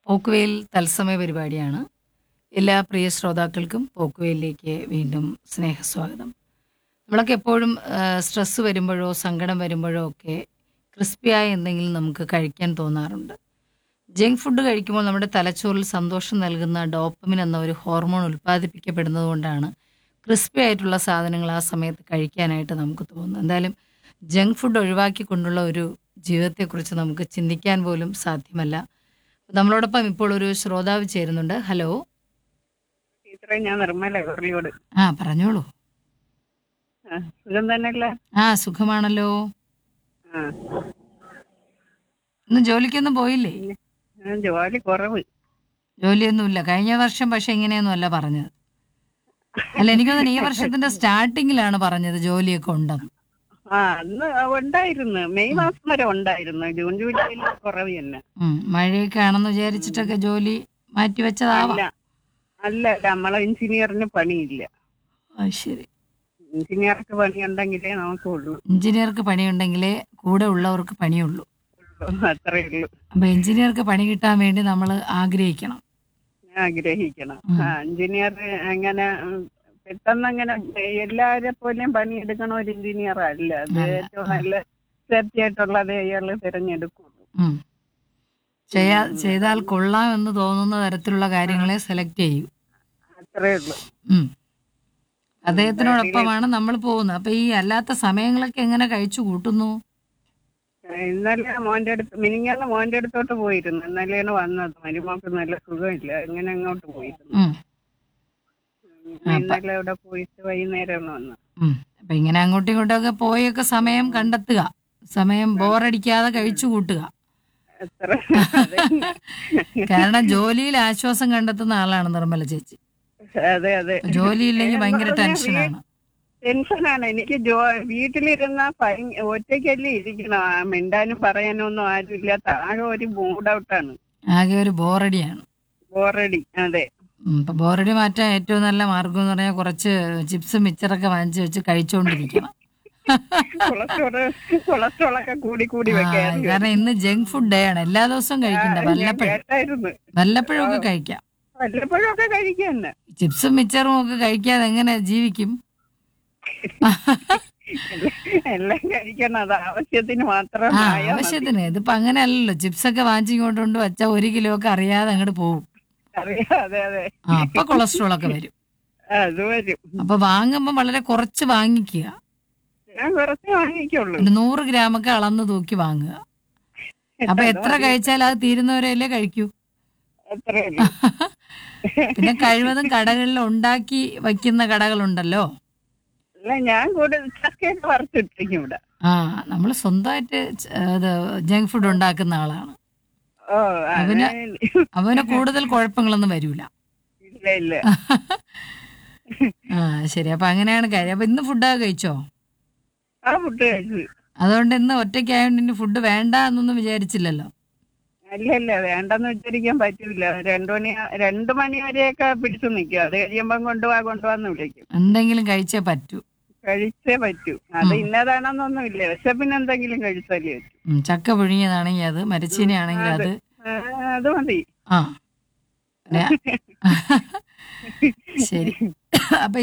പോക്കുവെയിൽ തത്സമയ പരിപാടിയാണ് എല്ലാ പ്രിയ ശ്രോതാക്കൾക്കും പോക്കുവെയിലേക്ക് വീണ്ടും സ്നേഹസ്വാഗതം നമ്മളൊക്കെ എപ്പോഴും സ്ട്രെസ്സ് വരുമ്പോഴോ സങ്കടം വരുമ്പോഴോ ഒക്കെ ക്രിസ്പിയായ എന്തെങ്കിലും നമുക്ക് കഴിക്കാൻ തോന്നാറുണ്ട് ജങ്ക് ഫുഡ് കഴിക്കുമ്പോൾ നമ്മുടെ തലച്ചോറിൽ സന്തോഷം നൽകുന്ന ഡോപ്പമിൻ എന്ന ഒരു ഹോർമോൺ ഉൽപ്പാദിപ്പിക്കപ്പെടുന്നത് കൊണ്ടാണ് ക്രിസ്പി ആയിട്ടുള്ള സാധനങ്ങൾ ആ സമയത്ത് കഴിക്കാനായിട്ട് നമുക്ക് തോന്നുന്നു എന്തായാലും ജങ്ക് ഫുഡ് ഒഴിവാക്കിക്കൊണ്ടുള്ള ഒരു ജീവിതത്തെക്കുറിച്ച് നമുക്ക് ചിന്തിക്കാൻ പോലും സാധ്യമല്ല നമ്മളോടൊപ്പം ഇപ്പോൾ ഒരു ശ്രോതാവ് ചേരുന്നുണ്ട് ഹലോ ടീച്ചറെ ഞാൻ നിർമ്മല ഉരുളിയോട് ആ പറഞ്ഞോളൂ ആ, സുഖം തന്നെയല്ലേ ആ സുഖമാണല്ലോ ആ ഇന്ന് ജോലിക്കൊന്നും പോയില്ലേ ആ, ജോലി കുറവ് ജോലിയൊന്നുമില്ല കഴിഞ്ഞ വർഷം പക്ഷെ ഇങ്ങനെയൊന്നും അല്ല പറഞ്ഞത് അല്ല എനിക്ക് തോന്നുന്നു ഈ വർഷത്തിന്റെ സ്റ്റാർട്ടിങ്ങിലാണ് പറഞ്ഞത് ജോലിയൊക്കെ ഉണ്ടെന്ന് ആ അന്ന് ഉണ്ടായിരുന്നു മെയ് മാസം വരെ ഉണ്ടായിരുന്നു ജൂൺ ജൂലൈയിൽ കുറവ് തന്നെ ഉം, മഴയൊക്കെ ആണെന്ന് വിചാരിച്ചിട്ടൊക്കെ ജോലി മാറ്റി വെച്ചതാവാം അല്ല അല്ല അല്ല നമ്മളെ എഞ്ചിനീയറിന് പണിയില്ല അത് ശരി എഞ്ചിനീയർക്ക് പണിയുണ്ടെങ്കിലേ നമുക്കുള്ളൂ എഞ്ചിനീയർക്ക് പണിയുണ്ടെങ്കിലേ കൂടെ ഉള്ളവർക്ക് പണിയുള്ളൂ അത്രേ ഉള്ളൂ അപ്പൊ എഞ്ചിനീയർക്ക് പണി കിട്ടാൻ വേണ്ടി നമ്മൾ ആഗ്രഹിക്കണം ആഗ്രഹിക്കണം ആ എഞ്ചിനീയർ അങ്ങനെ ഉം, പെട്ടെന്ന് അങ്ങനെ എല്ലാരെ പോലെയും പണിയെടുക്കണ ഒരു എഞ്ചിനീയർ അല്ല അത് ഏറ്റവും നല്ല സേഫ്റ്റി ആയിട്ടുള്ളത് അയാള് തിരഞ്ഞെടുക്കുള്ളൂ ഉം. ചെയ്യാ ചെയ്താൽ കൊള്ളാം എന്ന് തോന്നുന്ന തരത്തിലുള്ള കാര്യങ്ങളെ സെലക്ട് ചെയ്യൂ അത്രേ ഉള്ളൂ ഉം. അദ്ദേഹത്തിനോടൊപ്പമാണ് നമ്മൾ പോകുന്നത് അപ്പൊ ഈ അല്ലാത്ത സമയങ്ങളൊക്കെ എങ്ങനെ കഴിച്ചു കൂട്ടുന്നു ഇന്നലെ മോന്റെ അടുത്ത് മിനിങ്ങാന്ന് മോന്റെ അടുത്തോട്ട് പോയിരുന്നു ഇന്നലെയാണ് വന്നത് മരുമോക്ക് നല്ല സുഖമില്ല ഇങ്ങനെ അങ്ങോട്ട് പോയിരുന്നു ഉം. ഇന്നലെ അവിടെ പോയിട്ട് വൈകുന്നേരമാണ് വന്നത് ഉം. അപ്പൊ ഇങ്ങനെ അങ്ങോട്ടും ഇങ്ങോട്ടൊക്കെ പോയൊക്കെ സമയം കണ്ടെത്തുക സമയം ബോറടിക്കാതെ കഴിച്ചു കൂട്ടുക എത്ര അതന്നെ. കാരണം ജോലിയിൽ ആശ്വാസം കണ്ടെത്തുന്ന ആളാണ് നിർമ്മല ചേച്ചി അതെ അതെ ജോലിയില്ലെങ്കിൽ ഭയങ്കര ടെൻഷനാണ് ടെൻഷനാണ് എനിക്ക് ജോ വീട്ടിലിരുന്ന ഭയ- ഒറ്റയ്ക്കല്ലേ ഇരിക്കണം ആ, മിണ്ടാനും പറയാനും ഒന്നും ആരും ഇല്ലാത്ത ആകെ ഒരു മൂഡ് ഔട്ടാണ് ആകെ ഒരു ബോറടിയാണ് ബോറടി അതെ ഉം. ഇപ്പൊ ബോറടി മാറ്റാൻ ഏറ്റവും നല്ല മാർഗം എന്ന് പറഞ്ഞാൽ കുറച്ച് ചിപ്സും മിച്ചറൊക്കെ വാങ്ങിച്ചു വെച്ച് കഴിച്ചുകൊണ്ടിരിക്കണം കൊളസ്ട്രോൾ കൊളസ്ട്രോൾ ഒക്കെ കൂടി കൂടി ആ, വെക്കാൻ കാരണം ഇന്ന് ജങ്ക് ഫുഡ് ഡേ ആണ് എല്ലാ ദിവസവും കഴിക്കണ്ട ഞാൻ വല്ലപ്പോഴും കേട്ടായിരുന്നു വല്ലപ്പോഴും ഒക്കെ കഴിക്കാം വല്ലപ്പോഴും ഒക്കെ കഴിക്കാൻ തന്നെ ചിപ്സും മിച്ചറും ഒക്കെ കഴിക്കാതെ എങ്ങനെ ജീവിക്കും എല്ലാം കഴിക്കണം അത് ആവശ്യത്തിന് മാത്രം ആ ആയാ മതി. ആവശ്യത്തിന് ഇതിപ്പോ അങ്ങനെ അല്ലല്ലോ ചിപ്സ് ഒക്കെ വാങ്ങിച്ചിങ്ങോട്ട് കൊണ്ട് വെച്ചാൽ ഒരു കിലോ ഒക്കെ അറിയാതെ അങ്ങോട്ട് പോകും അറിയാം അതെ അതെ ആ അപ്പൊ കൊളസ്ട്രോൾ ഒക്കെ വരും അത് വരും അപ്പൊ വാങ്ങുമ്പോൾ വളരെ കുറച്ച് വാങ്ങിക്കുക ഞാൻ കുറച്ച് വാങ്ങിക്കുള്ളൂ ഒരു നൂറ് ഗ്രാം ഒക്കെ അളന്ന് തൂക്കി വാങ്ങുക അപ്പൊ എത്ര കഴിച്ചാൽ അത് തീരുന്നവരെയല്ലേ കഴിക്കൂ അത്രേ ഉള്ളൂ പിന്നെ കഴിവതും കടകളിൽ ഉണ്ടാക്കി വയ്ക്കുന്ന കടകളുണ്ടല്ലോ അല്ല ഞാൻ കൂടുതൽ ചക്കയൊക്കെ വറുത്തിട്ടിരിക്കും ഇവിടെ ആ നമ്മൾ സ്വന്തമായിട്ട് ച- ഇത് ജങ്ക് ഫുഡ് ഉണ്ടാക്കുന്ന ആളാണ് ഓ അവന് അത് അവന് കൂടുതൽ കുഴപ്പങ്ങളൊന്നും വരൂല ഇല്ല ഇല്ല ആ ശരി അപ്പൊ അങ്ങനെയാണ് കാര്യം അപ്പൊ ഇന്ന് ഫുഡൊക്കെ കഴിച്ചോ ആ ഫുഡ് കഴിച്ചു അതുകൊണ്ട് ഇന്ന് ഒറ്റയ്ക്കായോണ്ട് ഇനി ഫുഡ് വേണ്ട എന്നൊന്നും വിചാരിച്ചില്ലല്ലോ അല്ല അല്ല വേണ്ടെന്ന് വെച്ചിരിക്കാൻ പറ്റൂല രണ്ടു മണി രണ്ടു മണി വരെയൊക്കെ പിടിച്ചു നിൽക്കും അത് കഴിയുമ്പം കൊണ്ടുപോവാ കൊണ്ടുപോവാന്ന് വിളിക്കും എന്തെങ്കിലും കഴിച്ചേ പറ്റൂ കഴിച്ചേ പറ്റൂ അത് ഇന്നതാണെന്നൊന്നുമില്ല പക്ഷെ പിന്നെ എന്തെങ്കിലും കഴിച്ചാലേ പറ്റൂ ഉം, ചക്ക പുഴുങ്ങിയതാണെങ്കിൽ അത് മരച്ചീനയാണെങ്കിൽ അത് ആ, അത് മതി ആ പിന്നെ- ശരി അപ്പൊ